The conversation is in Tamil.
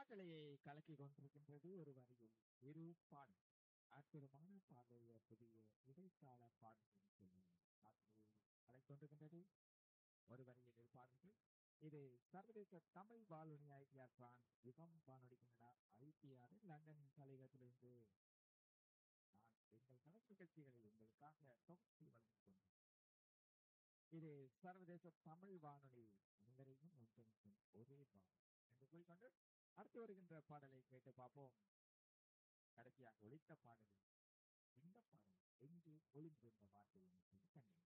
காற்றலையை கலக்கி கொண்டிருக்கின்றது ஒரு வரியில் இரு பாடல் அற்புதமான பாடலுடைய புதிய இடைக்கால பாடல்கள் சொல்லுவோம் காற்றலையை கலக்கி கொண்டிருக்கின்றது ஒரு வரியில் இரு பாடல்கள் இது சர்வதேச தமிழ் வானொலி ஐடிஆர் பிரான்ஸ் யுகம் வானொலி கனடா ஐடிஆர் லண்டன் தலைவத்திலிருந்து நான் எங்கள் கணக்கு நிகழ்ச்சிகளை உங்களுக்காக தொகுத்து வழங்கிக் கொண்டேன் இது சர்வதேச தமிழ் வானொலி அனைவரையும் ஒன்றிணைக்கும் ஒரே பாடம் என்று கூறிக்கொண்டு அடுத்து வருகின்ற பாடலை கேட்டு பார்ப்போம் கடைசியாக ஒலித்த பாடலில் இந்த பாடல் எங்கே ஒளிந்திருந்த வார்த்தை என்று கண்டேன்